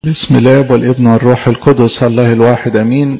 بسم الله والابن والروح القدس الله الواحد امين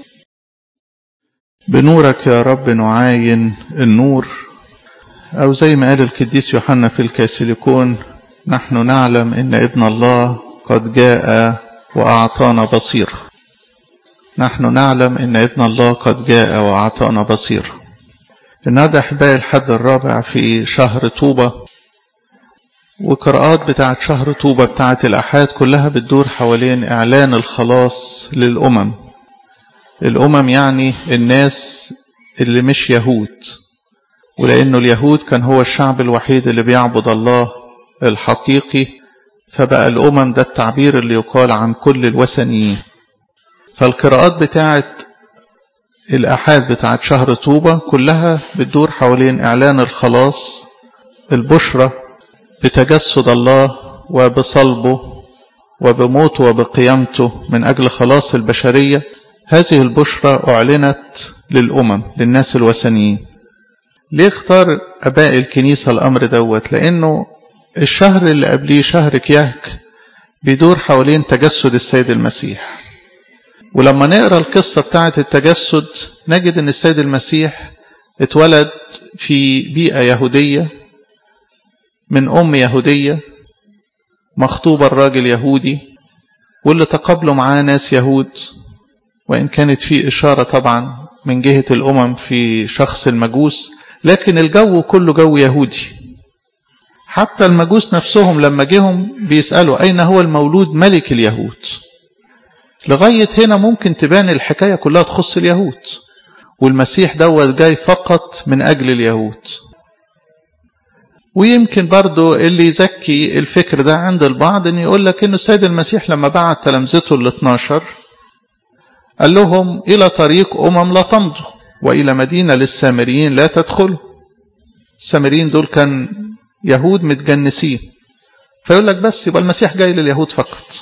بنورك يا رب نعاين النور او زي ما قال القديس يوحنا في الكاسيليكون نحن نعلم ان ابن الله قد جاء واعطانا بصيره نحن نعلم ان ابن الله قد جاء واعطانا بصيره النهارده احبائي الحد الرابع في شهر طوبه وقراءات بتاعت شهر طوبة بتاعت الأحاد كلها بتدور حوالين إعلان الخلاص للأمم الأمم يعني الناس اللي مش يهود ولأنه اليهود كان هو الشعب الوحيد اللي بيعبد الله الحقيقي فبقى الأمم ده التعبير اللي يقال عن كل الوثنيين فالقراءات بتاعت الأحاد بتاعت شهر طوبة كلها بتدور حوالين إعلان الخلاص البشرة بتجسد الله وبصلبه وبموته وبقيامته من أجل خلاص البشرية هذه البشرى أعلنت للأمم للناس الوثنيين ليه اختار أباء الكنيسة الأمر دوت لأنه الشهر اللي قبليه شهر كياك بيدور حوالين تجسد السيد المسيح ولما نقرأ القصة بتاعة التجسد نجد أن السيد المسيح اتولد في بيئة يهودية من أم يهودية مخطوبة الراجل يهودي واللي تقابلوا معاه ناس يهود وإن كانت في إشارة طبعا من جهة الأمم في شخص المجوس لكن الجو كله جو يهودي حتى المجوس نفسهم لما جيهم بيسألوا أين هو المولود ملك اليهود لغاية هنا ممكن تبان الحكاية كلها تخص اليهود والمسيح دوت جاي فقط من أجل اليهود ويمكن برضو اللي يزكي الفكر ده عند البعض ان يقول لك ان السيد المسيح لما بعت تلامذته ال 12 قال لهم الى طريق امم لا تمضوا والى مدينه للسامريين لا تدخلوا السامريين دول كان يهود متجنسين فيقول لك بس يبقى المسيح جاي لليهود فقط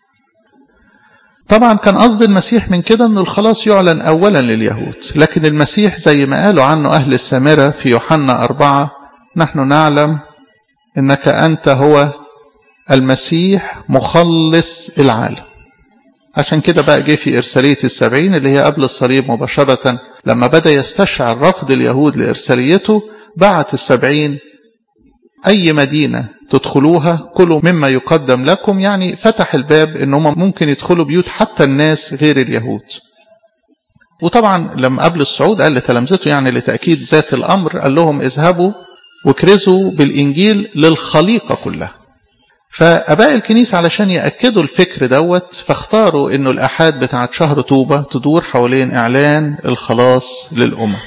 طبعا كان قصد المسيح من كده ان الخلاص يعلن اولا لليهود لكن المسيح زي ما قالوا عنه اهل السامره في يوحنا أربعة نحن نعلم انك انت هو المسيح مخلص العالم عشان كده بقى جه في إرسالية السبعين اللي هي قبل الصليب مباشرة لما بدأ يستشعر رفض اليهود لإرساليته بعت السبعين أي مدينة تدخلوها كلوا مما يقدم لكم يعني فتح الباب إنهم ممكن يدخلوا بيوت حتى الناس غير اليهود وطبعا لما قبل الصعود قال لتلامذته يعني لتأكيد ذات الأمر قال لهم اذهبوا وكرزوا بالإنجيل للخليقة كلها فأباء الكنيسة علشان يأكدوا الفكر دوت فاختاروا أنه الأحاد بتاعت شهر طوبة تدور حوالين إعلان الخلاص للأمم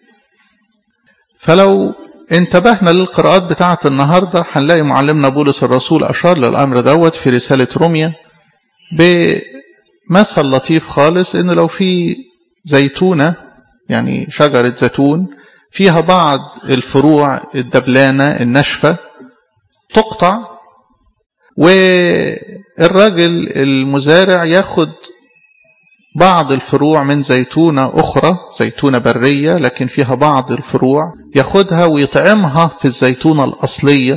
فلو انتبهنا للقراءات بتاعت النهاردة هنلاقي معلمنا بولس الرسول أشار للأمر دوت في رسالة روميا بمثل لطيف خالص أنه لو في زيتونة يعني شجرة زيتون فيها بعض الفروع الدبلانة الناشفة تقطع والراجل المزارع ياخد بعض الفروع من زيتونة أخرى زيتونة برية لكن فيها بعض الفروع ياخدها ويطعمها في الزيتونة الأصلية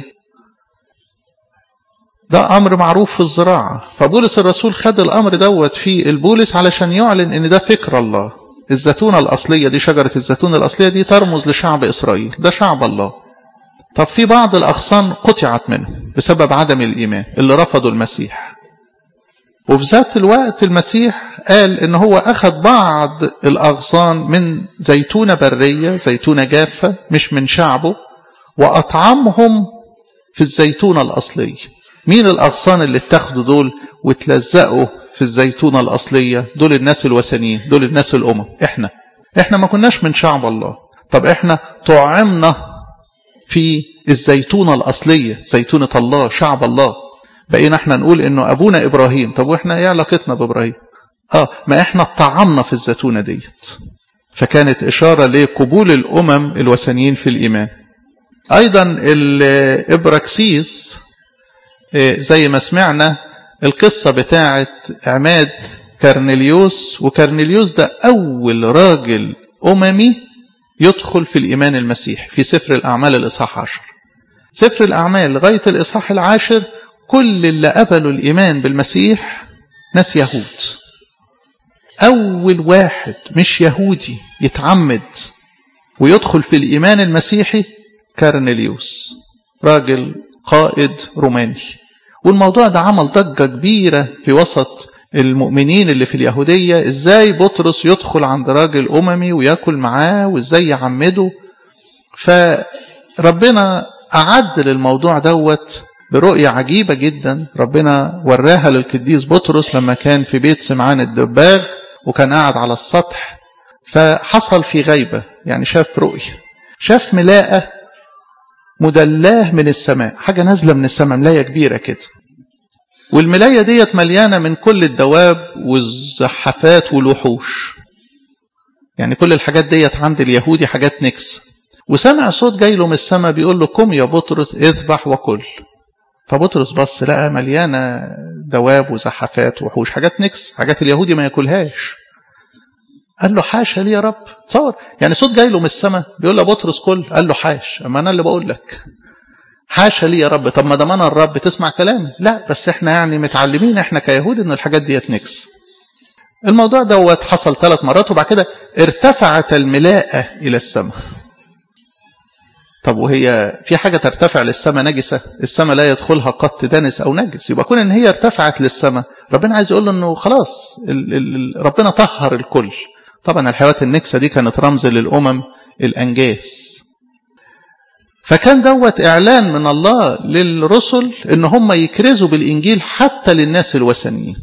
ده أمر معروف في الزراعة فبولس الرسول خد الأمر دوت في البولس علشان يعلن إن ده فكر الله الزيتونة الأصلية دي شجرة الزيتون الأصلية دي ترمز لشعب إسرائيل ده شعب الله طب في بعض الأغصان قطعت منه بسبب عدم الإيمان اللي رفضوا المسيح وفي ذات الوقت المسيح قال إن هو أخذ بعض الأغصان من زيتونة برية زيتونة جافة مش من شعبه وأطعمهم في الزيتونة الأصلية مين الأغصان اللي اتخذوا دول وتلزقوا في الزيتونة الأصلية دول الناس الوثنيين دول الناس الأمم إحنا إحنا ما كناش من شعب الله طب إحنا طعمنا في الزيتونة الأصلية زيتونة الله شعب الله بقينا إحنا نقول إنه أبونا إبراهيم طب وإحنا إيه علاقتنا بإبراهيم آه ما إحنا طعمنا في الزيتونة ديت فكانت إشارة لقبول الأمم الوثنيين في الإيمان أيضا الإبراكسيس زي ما سمعنا القصة بتاعت عماد كارنيليوس وكارنيليوس ده أول راجل أممي يدخل في الإيمان المسيح في سفر الأعمال الإصحاح عشر سفر الأعمال لغاية الإصحاح العاشر كل اللي قبلوا الإيمان بالمسيح ناس يهود أول واحد مش يهودي يتعمد ويدخل في الإيمان المسيحي كارنيليوس راجل قائد روماني والموضوع ده عمل ضجة كبيرة في وسط المؤمنين اللي في اليهودية ازاي بطرس يدخل عند راجل أممي ويأكل معاه وازاي يعمده فربنا أعد للموضوع دوت برؤية عجيبة جدا ربنا وراها للقديس بطرس لما كان في بيت سمعان الدباغ وكان قاعد على السطح فحصل في غيبة يعني شاف رؤية شاف ملاءة مدلاه من السماء حاجة نازلة من السماء ملاية كبيرة كده والملاية ديت مليانة من كل الدواب والزحافات والوحوش يعني كل الحاجات ديت عند اليهودي حاجات نكس وسمع صوت جاي له من السماء بيقول له قم يا بطرس اذبح وكل فبطرس بص لقى مليانة دواب وزحافات وحوش حاجات نكس حاجات اليهودي ما ياكلهاش قال له حاشا لي يا رب تصور يعني صوت جاي له من السماء بيقول له بطرس كل قال له حاش اما انا اللي بقول لك حاشا لي يا رب طب ما دام انا الرب تسمع كلامي لا بس احنا يعني متعلمين احنا كيهود ان الحاجات ديت نكس الموضوع دوت حصل ثلاث مرات وبعد كده ارتفعت الملاءة الى السماء طب وهي في حاجة ترتفع للسماء نجسة السماء لا يدخلها قط دنس أو نجس يبقى كون إن هي ارتفعت للسماء ربنا عايز يقول له إنه خلاص ال ال ربنا طهر الكل طبعا الحيوات النكسة دي كانت رمز للأمم الأنجاس فكان دوت إعلان من الله للرسل إن هم يكرزوا بالإنجيل حتى للناس الوثنيين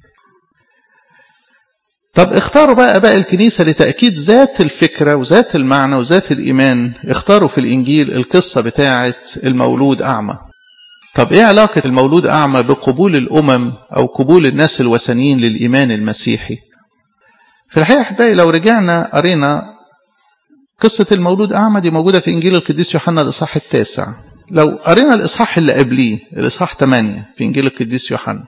طب اختاروا بقى اباء الكنيسة لتأكيد ذات الفكرة وذات المعنى وذات الإيمان اختاروا في الإنجيل القصة بتاعة المولود أعمى طب ايه علاقة المولود أعمى بقبول الأمم أو قبول الناس الوثنيين للإيمان المسيحي في الحقيقة أحبائي لو رجعنا قرينا قصة المولود أعمى دي موجودة في إنجيل القديس يوحنا الإصحاح التاسع لو قرينا الإصحاح اللي قبليه الإصحاح 8 في إنجيل القديس يوحنا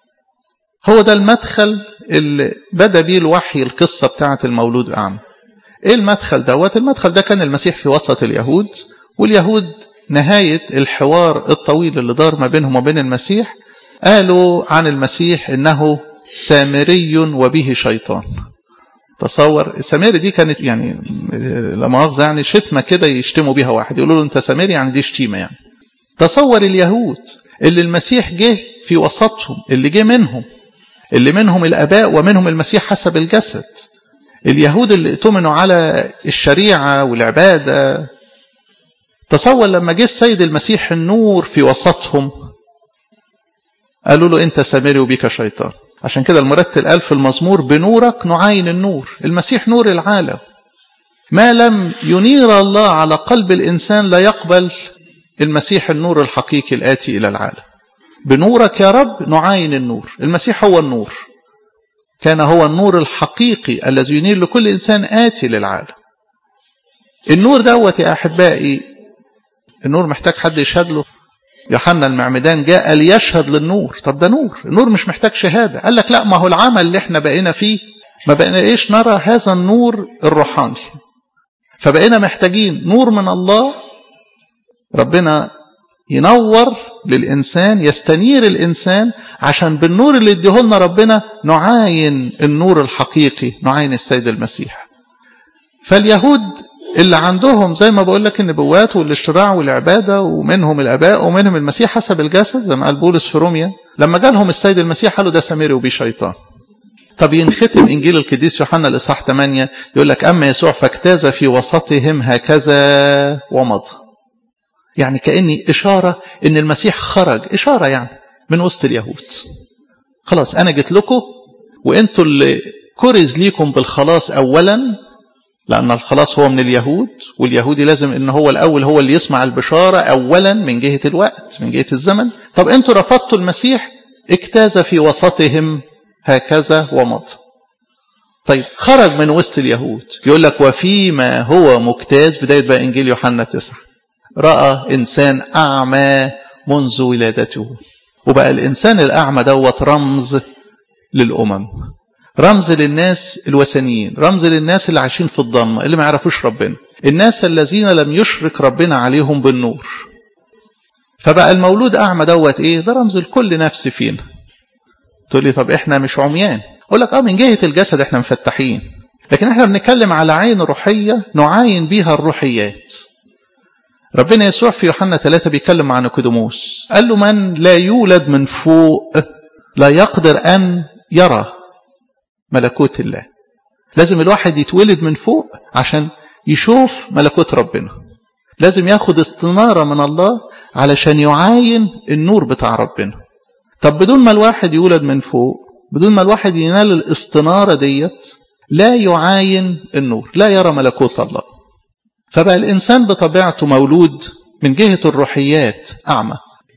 هو ده المدخل اللي بدا بيه الوحي القصة بتاعة المولود أعمى ايه المدخل دوت المدخل ده كان المسيح في وسط اليهود واليهود نهاية الحوار الطويل اللي دار ما بينهم وبين المسيح قالوا عن المسيح انه سامري وبه شيطان تصور السامري دي كانت يعني لا مؤاخذة يعني شتمة كده يشتموا بيها واحد يقولوا له انت سامري يعني دي شتيمة يعني تصور اليهود اللي المسيح جه في وسطهم اللي جه منهم اللي منهم الآباء ومنهم المسيح حسب الجسد اليهود اللي ائتمنوا على الشريعة والعبادة تصور لما جه السيد المسيح النور في وسطهم قالوا له أنت سامري وبك شيطان عشان كده المرتل قال في المزمور بنورك نعاين النور المسيح نور العالم ما لم ينير الله على قلب الإنسان لا يقبل المسيح النور الحقيقي الآتي إلى العالم بنورك يا رب نعاين النور المسيح هو النور كان هو النور الحقيقي الذي ينير لكل إنسان آتي للعالم النور دوت يا أحبائي النور محتاج حد يشهد له يوحنا المعمدان جاء ليشهد للنور طب ده نور النور مش محتاج شهادة قال لك لا ما هو العمل اللي احنا بقينا فيه ما بقينا ايش نرى هذا النور الروحاني فبقينا محتاجين نور من الله ربنا ينور للإنسان يستنير الإنسان عشان بالنور اللي اديهولنا ربنا نعاين النور الحقيقي نعاين السيد المسيح فاليهود اللي عندهم زي ما بقول لك النبوات والاشتراع والعبادة ومنهم الآباء ومنهم المسيح حسب الجسد زي ما قال بولس في روميا لما جالهم السيد المسيح قالوا ده سامري وبيه شيطان طب ينختم إنجيل القديس يوحنا الإصحاح 8 يقول لك أما يسوع فاجتاز في وسطهم هكذا ومضى يعني كأني إشارة إن المسيح خرج إشارة يعني من وسط اليهود خلاص أنا جيت لكم وإنتوا اللي كرز ليكم بالخلاص أولا لأن الخلاص هو من اليهود واليهودي لازم إن هو الأول هو اللي يسمع البشارة أولا من جهة الوقت من جهة الزمن طب أنتوا رفضتوا المسيح اجتاز في وسطهم هكذا ومضى طيب خرج من وسط اليهود يقول لك وفيما هو مجتاز بداية بقى إنجيل يوحنا 9 رأى إنسان أعمى منذ ولادته وبقى الإنسان الأعمى دوت رمز للأمم رمز للناس الوثنيين رمز للناس اللي عايشين في الضلمة اللي ما يعرفوش ربنا الناس الذين لم يشرك ربنا عليهم بالنور فبقى المولود أعمى دوت إيه ده رمز لكل نفس فينا تقول لي طب احنا مش عميان اقول لك اه من جهه الجسد احنا مفتحين لكن احنا بنتكلم على عين روحيه نعاين بيها الروحيات ربنا يسوع في يوحنا 3 بيتكلم مع نيكوديموس قال له من لا يولد من فوق لا يقدر ان يرى ملكوت الله لازم الواحد يتولد من فوق عشان يشوف ملكوت ربنا لازم ياخد استنارة من الله علشان يعاين النور بتاع ربنا طب بدون ما الواحد يولد من فوق بدون ما الواحد ينال الاستنارة ديت لا يعاين النور لا يرى ملكوت الله فبقى الإنسان بطبيعته مولود من جهة الروحيات أعمى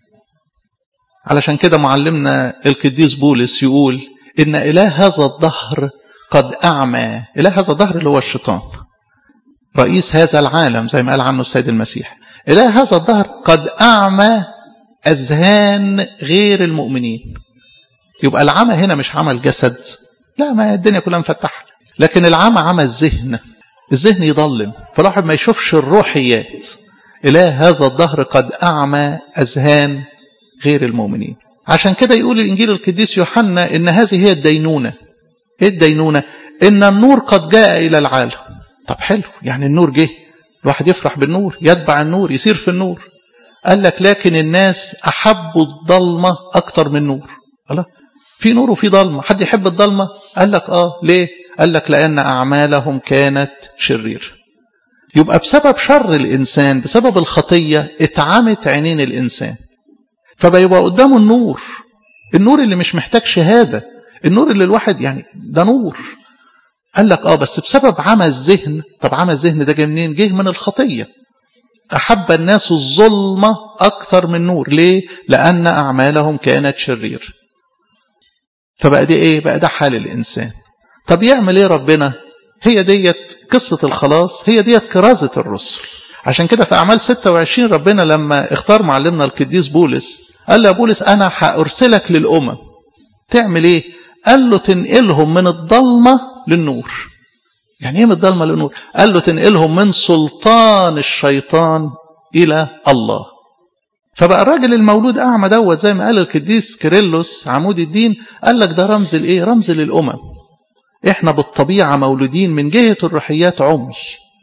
علشان كده معلمنا القديس بولس يقول إن إله هذا الظهر قد أعمى إله هذا الظهر اللي هو الشيطان رئيس هذا العالم زي ما قال عنه السيد المسيح إله هذا الظهر قد أعمى أذهان غير المؤمنين يبقى العمى هنا مش عمى الجسد لا ما الدنيا كلها مفتحة لكن العمى عمى الذهن الذهن يضلم فالواحد ما يشوفش الروحيات إله هذا الظهر قد أعمى أذهان غير المؤمنين عشان كده يقول الإنجيل القديس يوحنا إن هذه هي الدينونة إيه الدينونة إن النور قد جاء إلى العالم طب حلو يعني النور جه الواحد يفرح بالنور يتبع النور يسير في النور قال لك لكن الناس أحبوا الضلمة أكتر من النور الله في نور وفي ضلمة حد يحب الضلمة قال لك آه ليه قال لك لأن أعمالهم كانت شرير يبقى بسبب شر الإنسان بسبب الخطية اتعمت عينين الإنسان فبيبقى قدامه النور النور اللي مش محتاج شهادة النور اللي الواحد يعني ده نور قال لك اه بس بسبب عمى الذهن طب عمى الذهن ده جه منين جه من الخطية أحب الناس الظلمة أكثر من نور ليه لأن أعمالهم كانت شرير فبقى دي ايه بقى ده حال الإنسان طب يعمل ايه ربنا هي ديت قصة الخلاص هي ديت كرازة الرسل عشان كده في أعمال 26 ربنا لما اختار معلمنا القديس بولس قال له يا بولس أنا هأرسلك للأمم تعمل ايه قال له تنقلهم من الضلمة للنور يعني ايه من الضلمة للنور قال له تنقلهم من سلطان الشيطان إلى الله فبقى الراجل المولود أعمى دوت زي ما قال القديس كيرلس عمود الدين قال لك ده رمز لإيه رمز للأمم إحنا بالطبيعة مولودين من جهة الروحيات عمي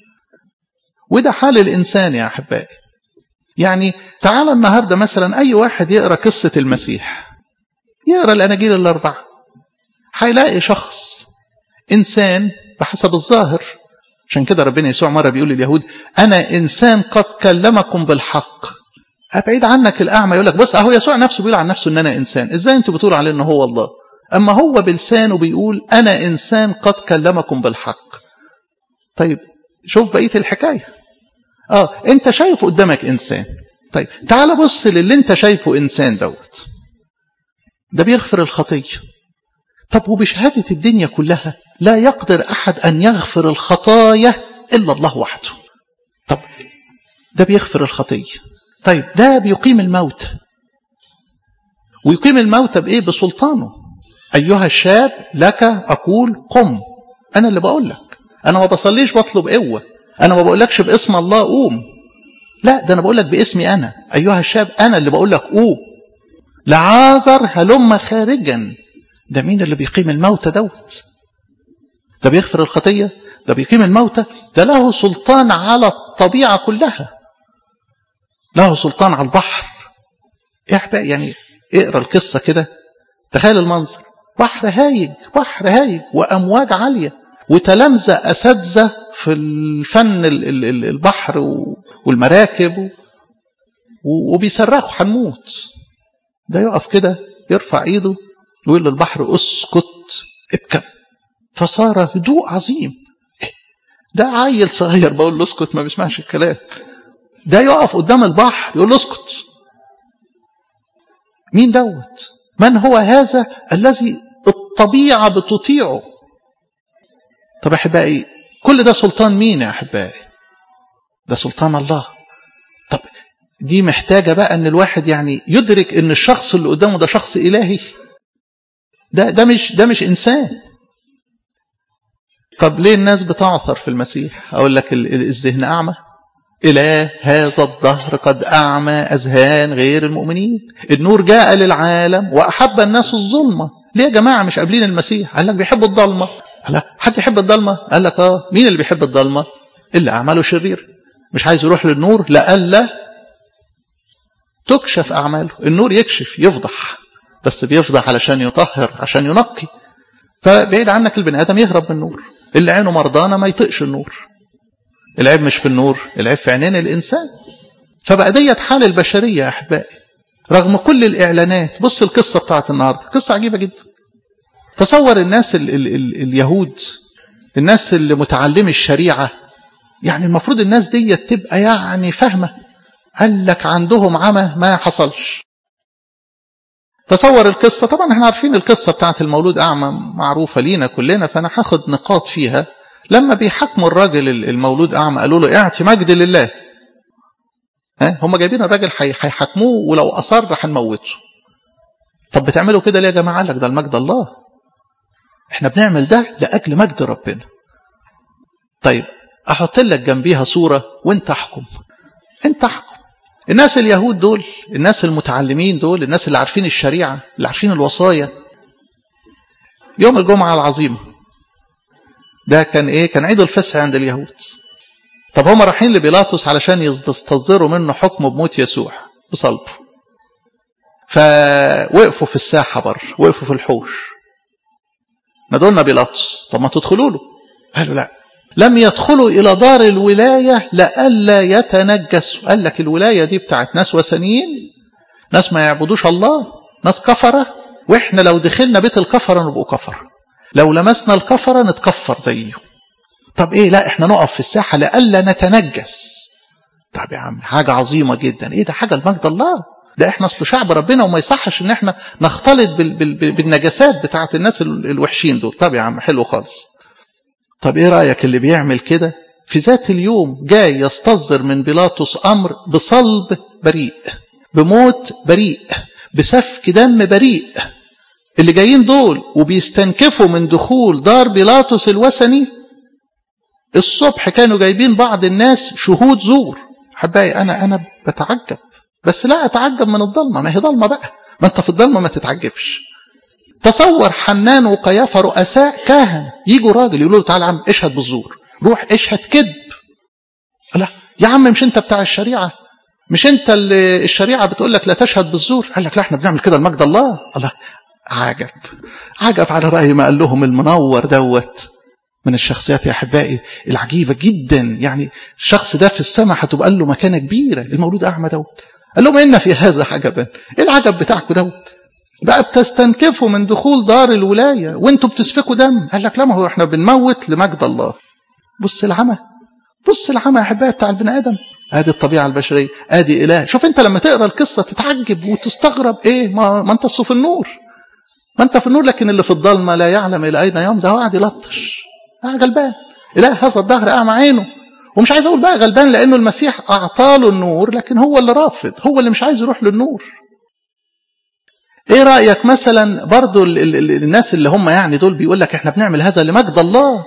وده حال الإنسان يا أحبائي يعني تعال النهاردة مثلا أي واحد يقرأ قصة المسيح يقرأ الأناجيل الأربعة هيلاقي شخص إنسان بحسب الظاهر عشان كده ربنا يسوع مرة بيقول لليهود أنا إنسان قد كلمكم بالحق أبعد عنك الأعمى يقول لك بص أهو يسوع نفسه بيقول عن نفسه إن أنا إنسان إزاي أنتوا بتقولوا عليه إن هو الله أما هو بلسانه بيقول أنا إنسان قد كلمكم بالحق طيب شوف بقية الحكاية آه أنت شايف قدامك إنسان طيب تعال بص للي أنت شايفه إنسان دوت ده بيغفر الخطية طب وبشهادة الدنيا كلها لا يقدر أحد أن يغفر الخطايا إلا الله وحده طب ده بيغفر الخطية طيب ده بيقيم الموت ويقيم الموت بإيه بسلطانه أيها الشاب لك أقول قم أنا اللي بقول لك أنا ما بصليش بطلب قوة أنا ما بقولكش باسم الله قوم لا ده أنا بقول لك باسمي أنا أيها الشاب أنا اللي بقول لك قوم لعازر هلم خارجا ده مين اللي بيقيم الموتى دوت ده بيغفر الخطية ده بيقيم الموتى ده له سلطان على الطبيعة كلها له سلطان على البحر احبق يعني اقرا القصة كده تخيل المنظر بحر هايج بحر هايج وأمواج عالية وتلامذة أساتذة في الفن البحر والمراكب وبيصرخوا هنموت ده يقف كده يرفع ايده ويقول للبحر اسكت ابكم فصار هدوء عظيم ده عيل صغير بقول له اسكت ما بيسمعش الكلام ده يقف قدام البحر يقول له اسكت مين دوت من هو هذا الذي الطبيعة بتطيعه طب أحبائي كل ده سلطان مين يا أحبائي ده سلطان الله طب دي محتاجة بقى أن الواحد يعني يدرك أن الشخص اللي قدامه ده شخص إلهي ده, ده, مش, ده مش إنسان طب ليه الناس بتعثر في المسيح أقول لك الذهن أعمى إله هذا الظهر قد أعمى أذهان غير المؤمنين النور جاء للعالم وأحب الناس الظلمة ليه يا جماعة مش قابلين المسيح قال لك بيحبوا الضلمة قال لك حد يحب الضلمة قال لك اه مين اللي بيحب الضلمة اللي أعماله شرير مش عايز يروح للنور لألا تكشف أعماله النور يكشف يفضح بس بيفضح علشان يطهر عشان ينقي فبعيد عنك البني آدم يهرب من النور اللي عينه مرضانة ما يطقش النور العيب مش في النور العيب في عينين الإنسان فبقى ديت حال البشرية يا أحبائي رغم كل الإعلانات بص القصة بتاعت النهاردة قصة عجيبة جدا تصور الناس ال ال ال اليهود الناس اللي متعلمي الشريعة يعني المفروض الناس دي تبقى يعني فاهمة قال لك عندهم عمى ما حصلش تصور القصة طبعا احنا عارفين القصة بتاعت المولود أعمى معروفة لينا كلنا فأنا هاخد نقاط فيها لما بيحكموا الراجل المولود أعمى قالوا له اعطي مجد لله ها هم جايبين الراجل هيحاكموه ولو أصر هنموته طب بتعملوا كده ليه يا جماعة قال لك ده المجد الله احنا بنعمل ده لأجل مجد ربنا طيب أحط لك جنبيها صورة وانت احكم انت احكم الناس اليهود دول الناس المتعلمين دول الناس اللي عارفين الشريعة اللي عارفين الوصايا يوم الجمعة العظيمة ده كان ايه كان عيد الفصح عند اليهود طب هم رايحين لبيلاطس علشان يستصدروا منه حكم بموت يسوع بصلبه فوقفوا في الساحة بر وقفوا في الحوش نادولنا بيلاطس طب ما تدخلوا له قالوا لا لم يدخلوا إلى دار الولاية لألا يتنجسوا قال لك الولاية دي بتاعت ناس وثنيين ناس ما يعبدوش الله ناس كفرة وإحنا لو دخلنا بيت الكفرة نبقوا كفرة لو لمسنا الكفرة نتكفر زيهم طب إيه لا إحنا نقف في الساحة لألا نتنجس طب يا عم حاجة عظيمة جدا إيه ده حاجة لمجد الله ده إحنا أصل شعب ربنا وما يصحش إن إحنا نختلط بال بال بالنجاسات بتاعت الناس الوحشين دول طب يا عم حلو خالص طب ايه رأيك اللي بيعمل كده في ذات اليوم جاي يستصدر من بيلاطس أمر بصلب بريء بموت بريء بسفك دم بريء اللي جايين دول وبيستنكفوا من دخول دار بيلاطس الوثني الصبح كانوا جايبين بعض الناس شهود زور حبايبي انا انا بتعجب بس لا اتعجب من الضلمه ما هي ضلمه بقى ما انت في الضلمه ما تتعجبش تصور حنان وقيافه رؤساء كهنه يجوا راجل يقولوا له تعالى يا عم اشهد بالزور روح اشهد كذب لا يا عم مش انت بتاع الشريعه مش انت اللي الشريعه بتقول لك لا تشهد بالزور قال لك لا احنا بنعمل كده لمجد الله الله عجب عجب على راي ما قال لهم المنور دوت من الشخصيات يا احبائي العجيبه جدا يعني الشخص ده في السماء هتبقى له مكانه كبيره المولود اعمى دوت قال لهم ان في هذا عجبا ايه العجب بتاعكم دوت بقى بتستنكفوا من دخول دار الولاية وانتوا بتسفكوا دم قال لك لا ما هو احنا بنموت لمجد الله بص العمى بص العمى يا احبائي بتاع البني ادم ادي الطبيعة البشرية ادي اله شوف انت لما تقرا القصة تتعجب وتستغرب ايه ما, ما انت في النور ما انت في النور لكن اللي في الضلمة لا يعلم الى اين يوم ده هو قاعد يلطش قاعد غلبان اله هذا الظهر اعمى عينه ومش عايز اقول بقى غلبان لانه المسيح اعطاله النور لكن هو اللي رافض هو اللي مش عايز يروح للنور ايه رأيك مثلا برضو ال ال ال الناس اللي هم يعني دول بيقول لك احنا بنعمل هذا لمجد الله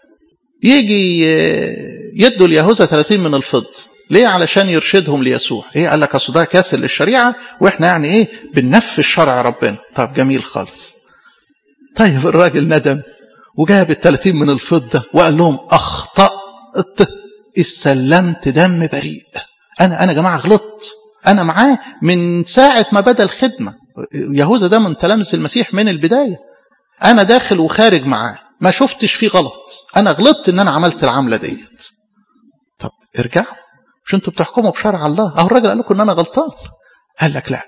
يجي يدوا اليهوذا 30 من الفضة ليه علشان يرشدهم ليسوع ايه قال لك اصل ده كاسر للشريعة واحنا يعني ايه بننفذ شرع ربنا طب جميل خالص طيب الراجل ندم وجاب ال 30 من الفضة وقال لهم اخطأت استلمت دم بريء انا انا يا جماعه غلطت انا معاه من ساعه ما بدا الخدمه يهوذا ده من تلامس المسيح من البداية أنا داخل وخارج معاه ما شفتش فيه غلط أنا غلطت إن أنا عملت العملة ديت طب ارجعوا مش انتوا بتحكموا بشرع الله أهو الراجل قال لكم إن أنا غلطان قال لك لا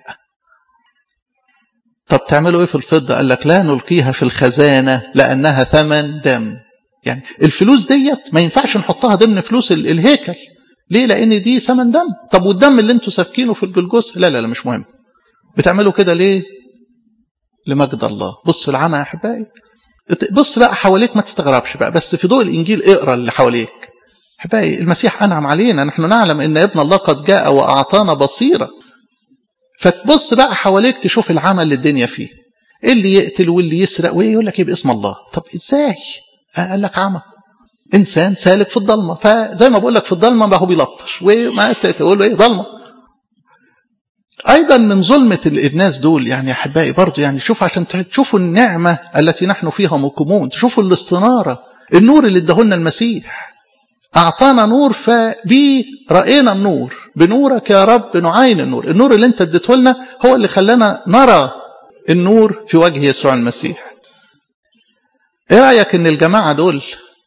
طب تعملوا إيه في الفضة قال لك لا نلقيها في الخزانة لأنها ثمن دم يعني الفلوس ديت ما ينفعش نحطها ضمن فلوس الهيكل ليه لأن دي ثمن دم طب والدم اللي انتوا سافكينه في الجلجوس لا لا لا مش مهم بتعملوا كده ليه لمجد الله بص العمى يا احبائي بص بقى حواليك ما تستغربش بقى بس في ضوء الانجيل اقرا اللي حواليك احبائي المسيح انعم علينا نحن نعلم ان ابن الله قد جاء واعطانا بصيره فتبص بقى حواليك تشوف العمى اللي الدنيا فيه اللي يقتل واللي يسرق وايه يقول لك ايه باسم الله طب ازاي قال لك عمى انسان سالك في الضلمه فزي ما بقول لك في الضلمه ما هو بيلطش وما تقول له ايه ضلمه أيضا من ظلمة الناس دول يعني أحبائي برضو يعني شوف عشان تشوفوا النعمة التي نحن فيها مقيمون تشوفوا الاستنارة النور اللي ادهولنا المسيح أعطانا نور فبيه رأينا النور بنورك يا رب نعاين النور النور اللي انت اديته لنا هو اللي خلانا نرى النور في وجه يسوع المسيح ايه رأيك ان الجماعة دول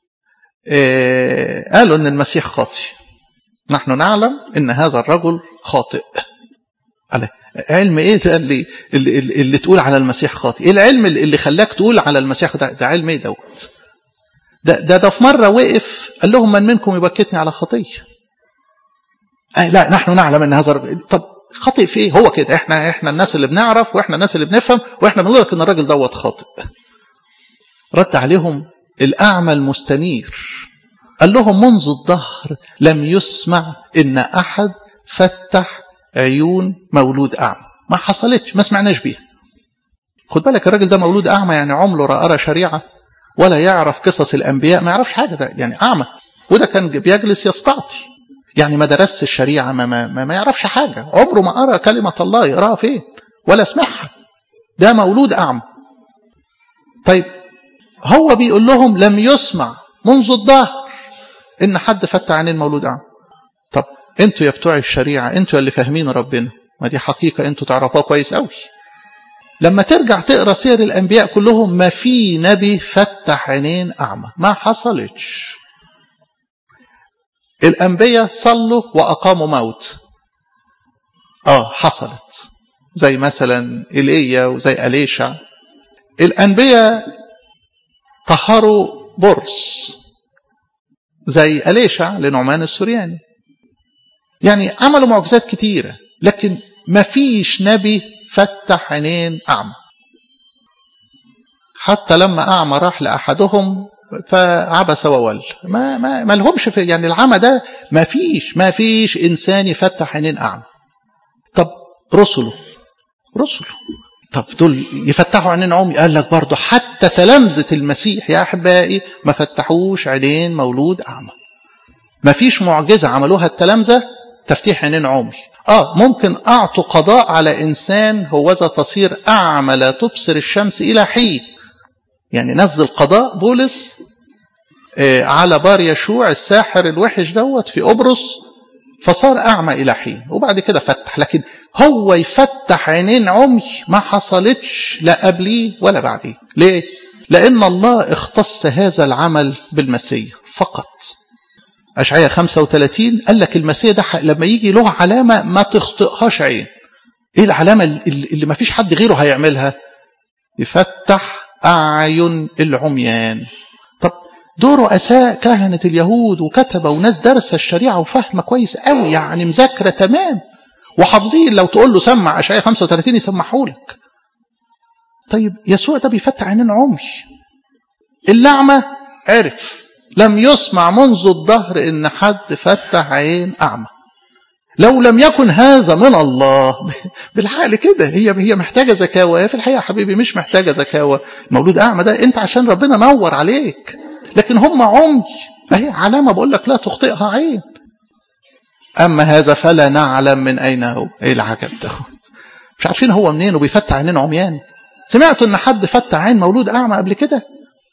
إيه قالوا ان المسيح خاطئ نحن نعلم ان هذا الرجل خاطئ على علم ايه اللي, اللي, اللي تقول على المسيح خاطئ ايه العلم اللي خلاك تقول على المسيح ده, ده علم ايه دوت ده, ده ده في مرة وقف قال لهم من منكم يبكتني على خطية آه لا نحن نعلم ان هذا الرجل طب خاطئ في ايه هو كده احنا احنا الناس اللي بنعرف واحنا الناس اللي بنفهم واحنا بنقول لك ان الراجل دوت خاطئ رد عليهم الاعمى المستنير قال لهم منذ الظهر لم يسمع ان احد فتح عيون مولود اعمى ما حصلتش ما سمعناش بيها خد بالك الراجل ده مولود اعمى يعني عمره رأى شريعه ولا يعرف قصص الانبياء ما يعرفش حاجه ده يعني اعمى وده كان بيجلس يستعطي يعني ما درسش الشريعه ما, ما, ما, ما يعرفش حاجه عمره ما قرا كلمه الله يقراها فين ولا سمعها ده مولود اعمى طيب هو بيقول لهم لم يسمع منذ الظهر ان حد فتح عينين مولود اعمى طب انتوا يا بتوع الشريعه انتوا اللي فاهمين ربنا ما دي حقيقه انتوا تعرفوها كويس قوي لما ترجع تقرا سير الانبياء كلهم ما في نبي فتح عينين اعمى ما حصلتش الانبياء صلوا واقاموا موت اه حصلت زي مثلا ايليا وزي اليشع الانبياء طهروا برص زي اليشع لنعمان السورياني يعني عملوا معجزات كتيره لكن ما فيش نبي فتح عينين أعمى حتى لما أعمى راح لأحدهم فعبس وول ما ما ما لهمش في يعني العمى ده ما فيش ما فيش إنسان يفتح عينين أعمى طب رسله رسله طب دول يفتحوا عينين عمي قال لك برضه حتى تلامذة المسيح يا أحبائي ما فتحوش عينين مولود أعمى ما فيش معجزة عملوها التلامذة تفتيح عينين عمي آه ممكن أعطوا قضاء على إنسان هوذا تصير أعمى لا تبصر الشمس إلى حين يعني نزل قضاء بولس آه على بار يشوع الساحر الوحش دوت في قبرص فصار أعمى إلى حين وبعد كده فتح لكن هو يفتح عينين عمي ما حصلتش لا قبليه ولا بعديه ليه؟ لأن الله اختص هذا العمل بالمسيح فقط أشعية 35 قال لك المسيح ده لما يجي له علامة ما تخطئهاش عين ايه العلامة اللي ما فيش حد غيره هيعملها يفتح أعين العميان طب دول رؤساء كهنة اليهود وكتبة وناس دارسة الشريعة وفاهمة كويس قوي يعني مذاكرة تمام وحافظين لو تقول له سمع أشعية 35 يسمحهولك طيب يسوع ده بيفتح عينين عمي اللعمة عرف لم يسمع منذ الظهر ان حد فتح عين اعمى لو لم يكن هذا من الله بالعقل كده هي هي محتاجه زكاوه هي في الحقيقه يا حبيبي مش محتاجه زكاوه مولود اعمى ده انت عشان ربنا نور عليك لكن هم عمي اهي علامه بقول لك لا تخطئها عين اما هذا فلا نعلم من اين هو ايه العجب ده مش عارفين هو منين وبيفتح عينين عميان سمعتوا ان حد فتح عين مولود اعمى قبل كده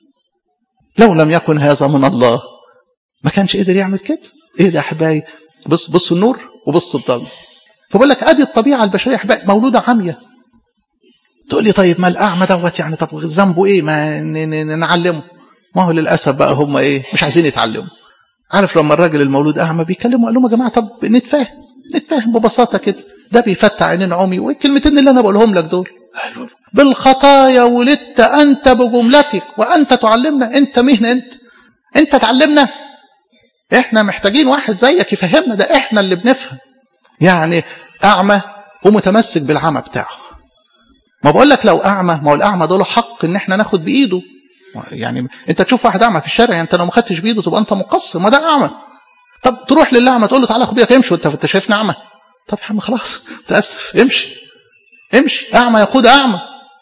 لو لم يكن هذا من الله ما كانش قدر يعمل كده ايه ده يا احبائي بص بص النور وبص الضلمه فبقول لك ادي الطبيعه البشريه يا احبائي مولوده عاميه تقول لي طيب ما الاعمى دوت يعني طب ذنبه ايه ما نعلمه ما هو للاسف بقى هم ايه مش عايزين يتعلموا عارف لما الراجل المولود اعمى بيكلموا قال لهم يا جماعه طب نتفاهم نتفاهم ببساطه كده ده بيفتح عينين عمي والكلمتين اللي انا بقولهم لك دول بالخطايا ولدت أنت بجملتك وأنت تعلمنا أنت مين أنت أنت تعلمنا إحنا محتاجين واحد زيك يفهمنا ده إحنا اللي بنفهم يعني أعمى ومتمسك بالعمى بتاعه ما بقول لك لو أعمى ما هو الأعمى ده له حق إن إحنا ناخد بإيده يعني أنت تشوف واحد أعمى في الشارع يعني أنت لو ما خدتش بإيده تبقى أنت مقصر ما ده أعمى طب تروح للأعمى تقول له تعالى خد بيك امشي وأنت أنت شايفني أعمى طب يا عم خلاص متأسف امشي امشي أعمى يقود أعمى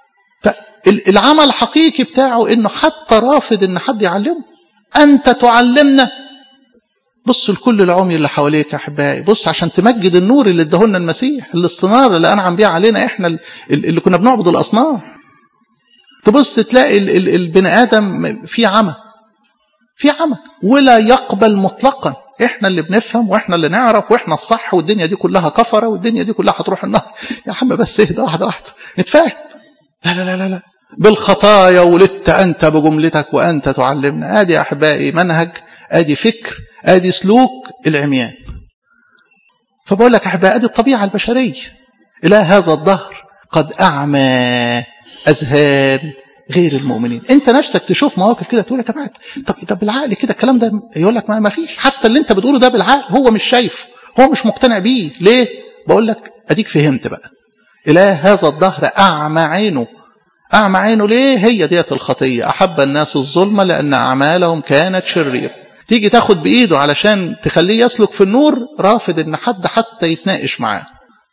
العمل الحقيقي بتاعه انه حتى رافض ان حد يعلمه انت تعلمنا بص لكل العمي اللي حواليك يا احبائي بص عشان تمجد النور اللي اداهولنا المسيح الاستناره اللي انعم بيها علينا احنا اللي كنا بنعبد الاصنام تبص تلاقي ال ال البني ادم في عمى في عمى ولا يقبل مطلقا احنا اللي بنفهم واحنا اللي نعرف واحنا الصح والدنيا دي كلها كفره والدنيا دي كلها هتروح النار يا عم بس اهدى واحده واحده نتفاهم لا لا لا لا, لا. بالخطايا ولدت انت بجملتك وانت تعلمنا ادي يا احبائي منهج ادي فكر ادي سلوك العميان فبقول لك احبائي ادي الطبيعه البشريه الى هذا الظهر قد اعمى اذهان غير المؤمنين انت نفسك تشوف مواقف كده تقول يا جماعه طب طب بالعقل كده الكلام ده يقول لك ما فيش حتى اللي انت بتقوله ده بالعقل هو مش شايفه هو مش مقتنع بيه ليه بقول لك اديك فهمت بقى الى هذا الظهر اعمى عينه اعمى عينه ليه هي ديت الخطيه احب الناس الظلم لان اعمالهم كانت شريره تيجي تاخد بايده علشان تخليه يسلك في النور رافض ان حد حتى يتناقش معاه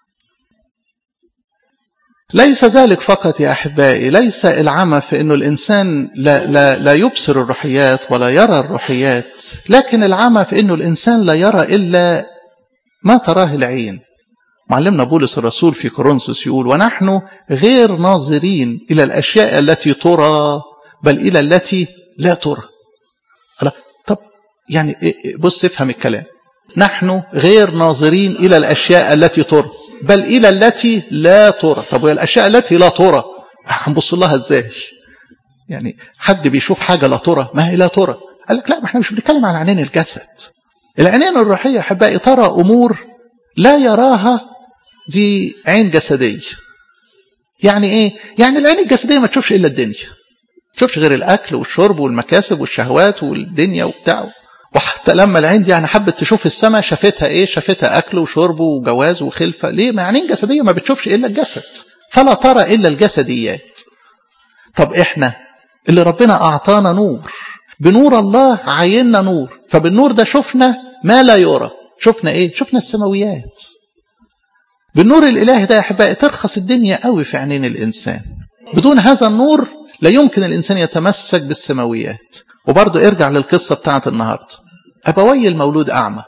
ليس ذلك فقط يا أحبائي ليس العمى في أنه الإنسان لا, لا, لا يبصر الروحيات ولا يرى الروحيات لكن العمى في أنه الإنسان لا يرى إلا ما تراه العين معلمنا بولس الرسول في كورنثوس يقول ونحن غير ناظرين إلى الأشياء التي ترى بل إلى التي لا ترى طب يعني بص افهم الكلام نحن غير ناظرين إلى الأشياء التي ترى بل إلى التي لا ترى طب والأشياء التي لا ترى هنبص لها إزاي يعني حد بيشوف حاجة لا ترى ما هي لا ترى قال لك لا ما احنا مش بنتكلم عن عينين الجسد العينين الروحية أحبائي ترى أمور لا يراها دي عين جسدية يعني إيه يعني العين الجسدية ما تشوفش إلا الدنيا تشوفش غير الأكل والشرب والمكاسب والشهوات والدنيا وبتاعه وحتى لما العين دي يعني حبت تشوف السماء شافتها ايه شافتها اكل وشرب وجواز وخلفه ليه ما عينين جسديه ما بتشوفش الا الجسد فلا ترى الا الجسديات طب احنا اللي ربنا اعطانا نور بنور الله عيننا نور فبالنور ده شفنا ما لا يرى شفنا ايه شفنا السماويات بالنور الالهي ده يا احبائي ترخص الدنيا قوي في عينين الانسان بدون هذا النور لا يمكن الانسان يتمسك بالسماويات وبرضه ارجع للقصة بتاعت النهاردة أبوي المولود أعمى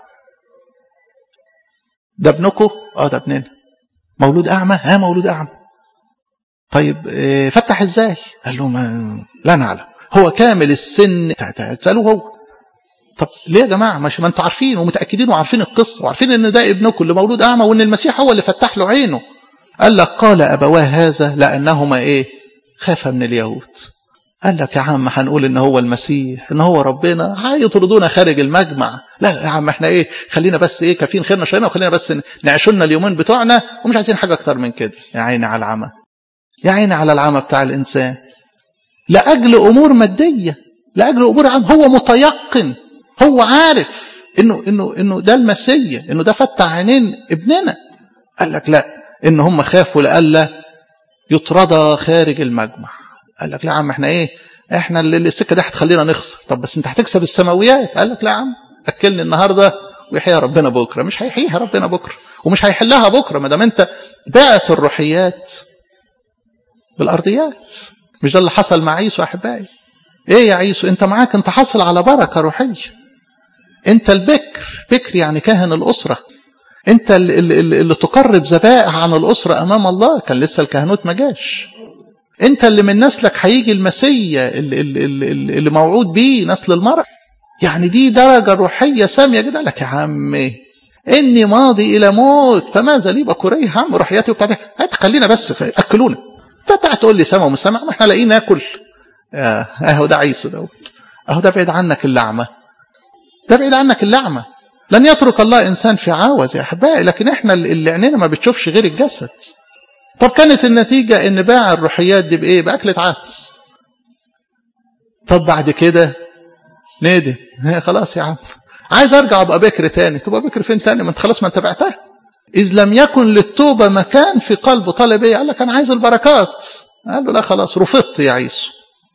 ده ابنكم اه ده ابننا مولود أعمى ها مولود أعمى طيب اه فتح ازاي قال له ما لا نعلم هو كامل السن تسألوه هو طب ليه يا جماعة مش ما انتوا عارفين ومتأكدين وعارفين القصة وعارفين ان ده ابنكم اللي مولود أعمى وان المسيح هو اللي فتح له عينه قال لك قال أبواه هذا لأنهما ايه خاف من اليهود قال لك يا عم هنقول ان هو المسيح ان هو ربنا هيطردونا خارج المجمع لا يا عم احنا ايه خلينا بس ايه كافيين خيرنا شرنا وخلينا بس نعيش لنا اليومين بتوعنا ومش عايزين حاجه اكتر من كده يا عيني على العمى يا عيني على العمى بتاع الانسان لاجل امور ماديه لاجل امور عام هو متيقن هو عارف انه انه انه ده المسيا انه ده فتح عينين ابننا قال لك لا ان هم خافوا لئلا يطرد خارج المجمع قال لك لا يا عم احنا ايه احنا اللي السكه دي هتخلينا نخسر طب بس انت هتكسب السماويات قال لك لا يا عم اكلني النهارده ويحيى ربنا بكره مش هيحييها ربنا بكره ومش هيحلها بكره ما دام انت بعت الروحيات بالارضيات مش ده اللي حصل مع عيسو احبائي ايه يا عيسو انت معاك انت حاصل على بركه روحيه انت البكر بكر يعني كاهن الاسره انت اللي, اللي, اللي تقرب ذبائح عن الاسره امام الله كان لسه الكهنوت ما جاش انت اللي من نسلك هيجي المسيا اللي, اللي, اللي, اللي موعود بيه نسل المرأة يعني دي درجة روحية سامية جدا لك يا عمي إني ماضي إلى موت فماذا لي بكوريه عم روحياتي وبتاع خلينا بس أكلونا انت تقول لي سما ومش سما ما احنا لاقيين ناكل اهو ده عيسو دوت اهو ده بعيد عنك اللعمة ده بعيد عنك اللعمة لن يترك الله إنسان في عاوز يا أحبائي لكن احنا اللي عينينا ما بتشوفش غير الجسد طب كانت النتيجة ان باع الروحيات دي بايه باكلة عدس طب بعد كده نادي خلاص يا عم عايز ارجع ابقى بكر تاني تبقى بكر فين تاني ما انت خلاص ما انت بعتها اذ لم يكن للتوبة مكان في قلبه طالب ايه قال لك انا عايز البركات قال له لا خلاص رفضت يا عيسو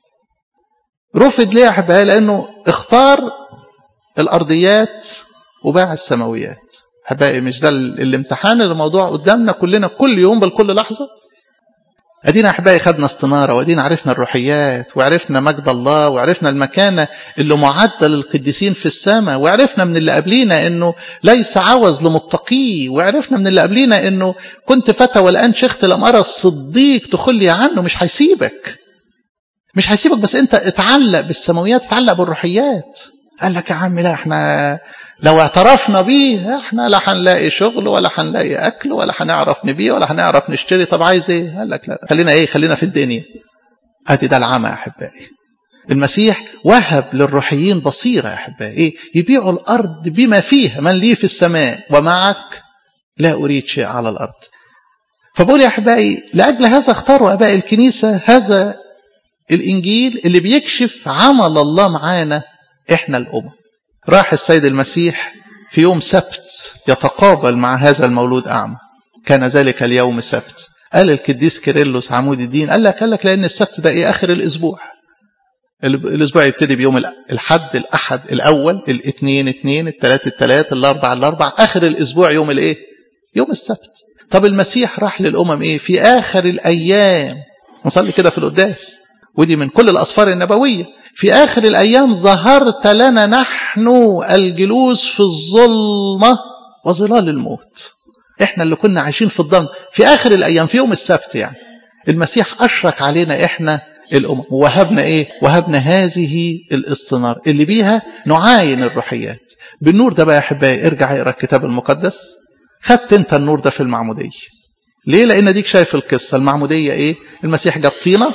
رفض ليه يا احبائي لانه اختار الارضيات وباع السماويات احبائي مش ده الامتحان الموضوع قدامنا كلنا كل يوم بل كل لحظه ادينا احبائي خدنا استناره وادينا عرفنا الروحيات وعرفنا مجد الله وعرفنا المكانه اللي معده للقديسين في السماء وعرفنا من اللي قبلينا انه ليس عوز لمتقيه وعرفنا من اللي قبلينا انه كنت فتى والان شيخت لم ارى الصديق تخلي عنه مش هيسيبك مش هيسيبك بس انت اتعلق بالسماويات اتعلق بالروحيات قال لك يا عم لا احنا لو اعترفنا بيه احنا لا هنلاقي شغل ولا هنلاقي اكل ولا هنعرف نبيع ولا هنعرف نشتري طب عايز ايه قال لك لا خلينا ايه خلينا في الدنيا ادي ده العمى يا احبائي المسيح وهب للروحيين بصيرة يا أحبائي إيه؟ يبيعوا الأرض بما فيها من لي في السماء ومعك لا أريد شيء على الأرض فبقول يا أحبائي لأجل هذا اختاروا أباء الكنيسة هذا الإنجيل اللي بيكشف عمل الله معانا إحنا الأمم راح السيد المسيح في يوم سبت يتقابل مع هذا المولود أعمى كان ذلك اليوم سبت قال القديس كيرلس عمود الدين قال لك قال لك لأن السبت ده إيه آخر الأسبوع الأسبوع يبتدي بيوم الحد الأحد الأول الاثنين اثنين الثلاث الثلاث الأربع الأربع آخر الأسبوع يوم الإيه يوم السبت طب المسيح راح للأمم إيه في آخر الأيام نصلي كده في القداس ودي من كل الأسفار النبوية في آخر الأيام ظهرت لنا نحن الجلوس في الظلمة وظلال الموت احنا اللي كنا عايشين في الضلمة في آخر الأيام في يوم السبت يعني المسيح أشرك علينا احنا الأمم وهبنا إيه وهبنا هذه الاستنار اللي بيها نعاين الروحيات بالنور ده بقى يا أحبائي ارجع اقرا الكتاب المقدس خدت انت النور ده في المعمودية ليه لأن ديك شايف القصة المعمودية إيه المسيح جاب طينة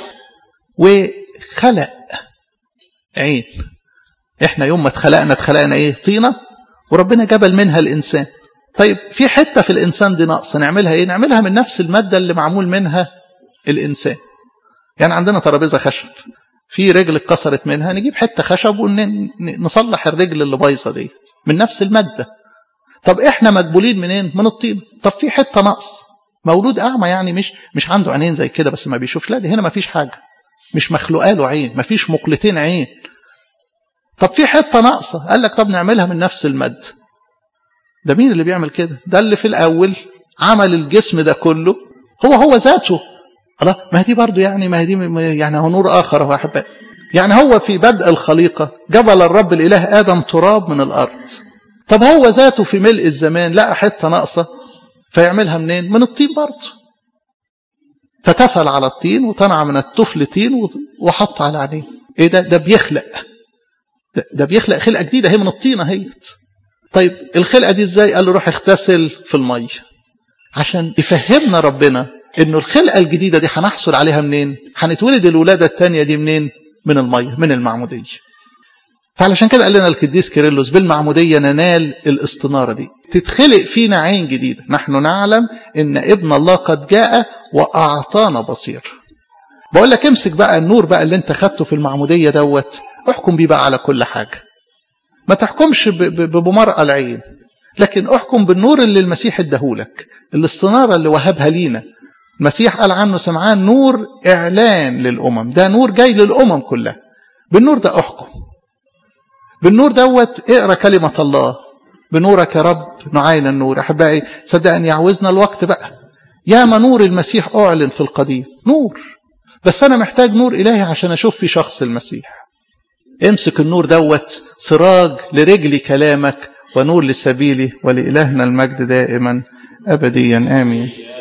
وخلق عين احنا يوم ما اتخلقنا اتخلقنا ايه طينة وربنا جبل منها الإنسان طيب في حتة في الإنسان دي ناقصة نعملها ايه نعملها من نفس المادة اللي معمول منها الإنسان يعني عندنا ترابيزة خشب في رجل اتكسرت منها نجيب حتة خشب ونصلح الرجل اللي بايظة دي من نفس المادة طب احنا مقبولين منين من الطين طب في حتة نقص مولود أعمى يعني مش مش عنده عينين زي كده بس ما بيشوفش لا دي هنا ما فيش حاجة مش مخلوقه له عين ما فيش مقلتين عين طب في حتة ناقصة قال لك طب نعملها من نفس المادة ده مين اللي بيعمل كده ده اللي في الأول عمل الجسم ده كله هو هو ذاته الله ما دي برضو يعني ما دي يعني هو نور آخر هو أحبائي يعني هو في بدء الخليقة جبل الرب الإله آدم تراب من الأرض طب هو ذاته في ملء الزمان لقى حتة ناقصة فيعملها منين من الطين برضه فتفل على الطين وطنع من الطفل طين وحط على عينيه ايه ده ده بيخلق ده, ده بيخلق خلقه جديده هي من الطينه هيت طيب الخلقه دي ازاي قال له روح اغتسل في الميه عشان يفهمنا ربنا انه الخلقه الجديده دي هنحصل عليها منين هنتولد الولاده الثانيه دي منين من الميه من المعموديه فعلشان كده قال لنا القديس كيرلس بالمعمودية ننال الاستنارة دي تتخلق فينا عين جديدة نحن نعلم ان ابن الله قد جاء وأعطانا بصير بقول لك امسك بقى النور بقى اللي انت خدته في المعمودية دوت احكم بيه بقى على كل حاجة ما تحكمش بمرأة العين لكن احكم بالنور اللي المسيح اداهولك الاستنارة اللي وهبها لينا المسيح قال عنه سمعان نور اعلان للامم ده نور جاي للامم كلها بالنور ده احكم بالنور دوت اقرا كلمة الله بنورك يا رب نعاين النور احبائي صدقني يعوزنا الوقت بقى يا ما نور المسيح اعلن في القديم نور بس انا محتاج نور الهي عشان اشوف في شخص المسيح امسك النور دوت سراج لرجل كلامك ونور لسبيلي ولإلهنا المجد دائما أبديا آمين